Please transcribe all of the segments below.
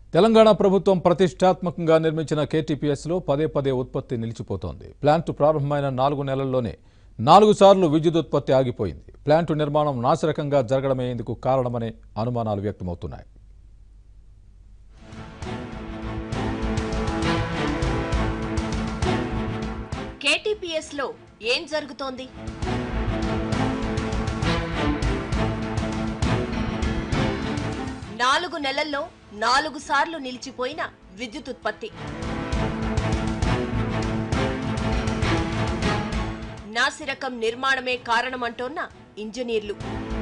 తెలంగాణ ప్రభుత్వం ప్రతిష్టాత్మకంగా నిర్మించిన కేటీపీఎస్లో పదే పదే ఉత్పత్తి నిలిచిపోతోంది ప్లాంటు ప్రారంభమైన నాలుగు నెలల్లోనే నాలుగు సార్లు విద్యుత్ ఉత్పత్తి ఆగిపోయింది ప్లాంటు నిర్మాణం నాశరకంగా జరగడమే ఇందుకు కారణమనే అనుమానాలు వ్యక్తమవుతున్నాయి కేటీపీఎస్ లో ఏం జరుగుతోంది నాలుగు నెలల్లో నాలుగు సార్లు నిలిచిపోయిన విద్యుత్ ఉత్పత్తి నాసిరకం నిర్మాణమే కారణమంటోన్న ఇంజనీర్లు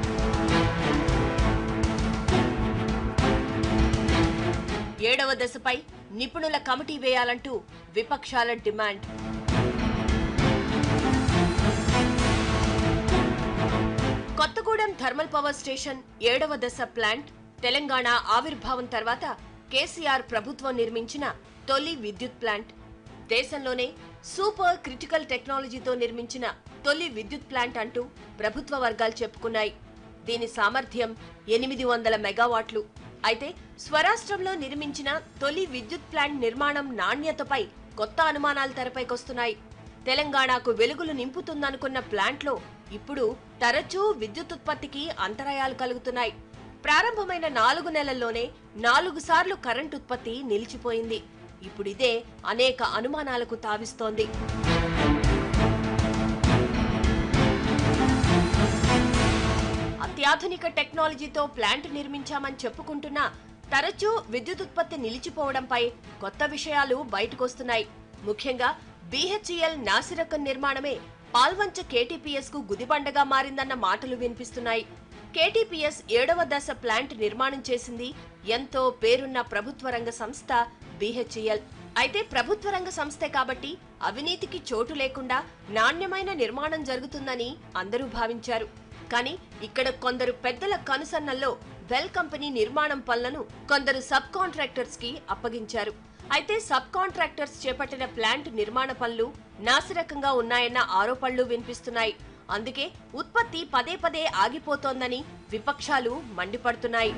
ఏడవ దశపై నిపుణుల కమిటీ వేయాలంటూ విపక్షాల demand Kothagudem thermal power station ఏడవ దశ ప్లాంట్ తెలంగాణ ఆవిర్భావం తర్వాత కేసీఆర్ ప్రభుత్వం నిర్మించిన తొలి విద్యుత్ ప్లాంట్ దేశంలోనే సూపర్ క్రిటికల్ టెక్నాలజీతో నిర్మించిన తొలి విద్యుత్ ప్లాంట్ అంటూ ప్రభుత్వ వర్గాలు చెప్పుకున్నాయి దీని సామర్థ్యం ఎనిమిది వందల మెగావాట్లు అయితే స్వరాష్ట్రంలో నిర్మించిన తొలి విద్యుత్ ప్లాంట్ నిర్మాణం నాణ్యతపై కొత్త అనుమానాలు తెరపైకొస్తున్నాయి తెలంగాణకు వెలుగులు నింపుతుందనుకున్న ప్లాంట్లో ఇప్పుడు తరచూ విద్యుత్ ఉత్పత్తికి అంతరాయాలు కలుగుతున్నాయి ప్రారంభమైన నాలుగు నెలల్లోనే నాలుగు సార్లు కరెంట్ ఉత్పత్తి నిలిచిపోయింది ఇప్పుడు ఇదే అనేక అనుమానాలకు తావిస్తోంది అత్యాధునిక టెక్నాలజీతో ప్లాంట్ నిర్మించామని చెప్పుకుంటున్నా తరచూ విద్యుత్ ఉత్పత్తి నిలిచిపోవడంపై కొత్త విషయాలు బయటకొస్తున్నాయి ముఖ్యంగా బీహెచ్ఈఎల్ నాసిరకం నిర్మాణమే పాల్వంచ కేటీపీఎస్ కు గుదిబండగా మారిందన్న మాటలు వినిపిస్తున్నాయి కేటీపీఎస్ ఏడవ దశ ప్లాంట్ నిర్మాణం చేసింది ఎంతో పేరున్న ప్రభుత్వ రంగ సంస్థ బీహెచ్ఈఎల్ అయితే ప్రభుత్వ రంగ సంస్థే కాబట్టి అవినీతికి చోటు లేకుండా నాణ్యమైన నిర్మాణం జరుగుతుందని అందరూ భావించారు కానీ ఇక్కడ కొందరు పెద్దల కనుసన్నల్లో వెల్ కంపెనీ నిర్మాణం పనులను కొందరు సబ్ కాంట్రాక్టర్స్ కి అప్పగించారు అయితే సబ్ కాంట్రాక్టర్స్ చేపట్టిన ప్లాంట్ నిర్మాణ పనులు నాసిరకంగా ఉన్నాయన్న ఆరోపణలు వినిపిస్తున్నాయి అందుకే ఉత్పత్తి పదే పదే ఆగిపోతోందని విపక్షాలు మండిపడుతున్నాయి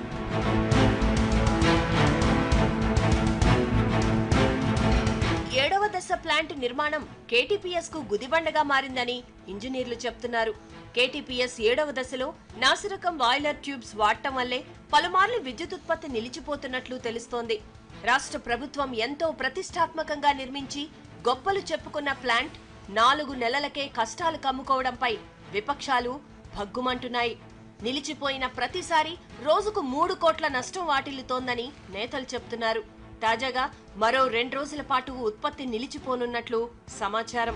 ఏడవ దశ ప్లాంట్ నిర్మాణం కేటీపీఎస్ కు గుదిబండగా మారిందని ఇంజనీర్లు చెప్తున్నారు కేటీపీఎస్ ఏడవ దశలో నాసిరకం బాయిలర్ ట్యూబ్స్ వాడటం వల్లే పలుమార్లు విద్యుత్ ఉత్పత్తి నిలిచిపోతున్నట్లు తెలుస్తోంది రాష్ట్ర ప్రభుత్వం ఎంతో ప్రతిష్టాత్మకంగా నిర్మించి గొప్పలు చెప్పుకున్న ప్లాంట్ నాలుగు నెలలకే కష్టాలు కమ్ముకోవడంపై విపక్షాలు భగ్గుమంటున్నాయి నిలిచిపోయిన ప్రతిసారి రోజుకు మూడు కోట్ల నష్టం వాటిల్లుతోందని నేతలు చెప్తున్నారు తాజాగా మరో రెండు రోజుల పాటు ఉత్పత్తి నిలిచిపోనున్నట్లు సమాచారం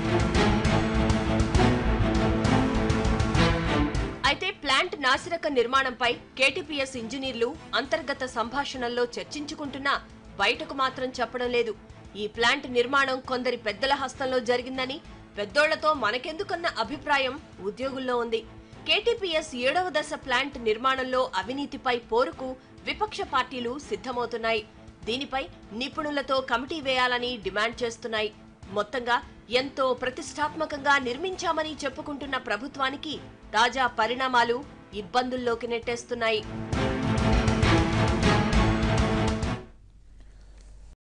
అయితే ప్లాంట్ నాసిరక నిర్మాణంపై కేటీపీఎస్ ఇంజనీర్లు అంతర్గత సంభాషణల్లో చర్చించుకుంటున్నా బయటకు మాత్రం చెప్పడం లేదు ఈ ప్లాంట్ నిర్మాణం కొందరి పెద్దల హస్తంలో జరిగిందని పెద్దోళ్లతో మనకెందుకన్న అభిప్రాయం ఉద్యోగుల్లో ఉంది కేటీపీఎస్ ఏడవ దశ ప్లాంట్ నిర్మాణంలో అవినీతిపై పోరుకు విపక్ష పార్టీలు సిద్ధమవుతున్నాయి దీనిపై నిపుణులతో కమిటీ వేయాలని డిమాండ్ చేస్తున్నాయి మొత్తంగా ఎంతో ప్రతిష్టాత్మకంగా నిర్మించామని చెప్పుకుంటున్న ప్రభుత్వానికి తాజా పరిణామాలు ఇబ్బందుల్లోకి నెట్టేస్తున్నాయి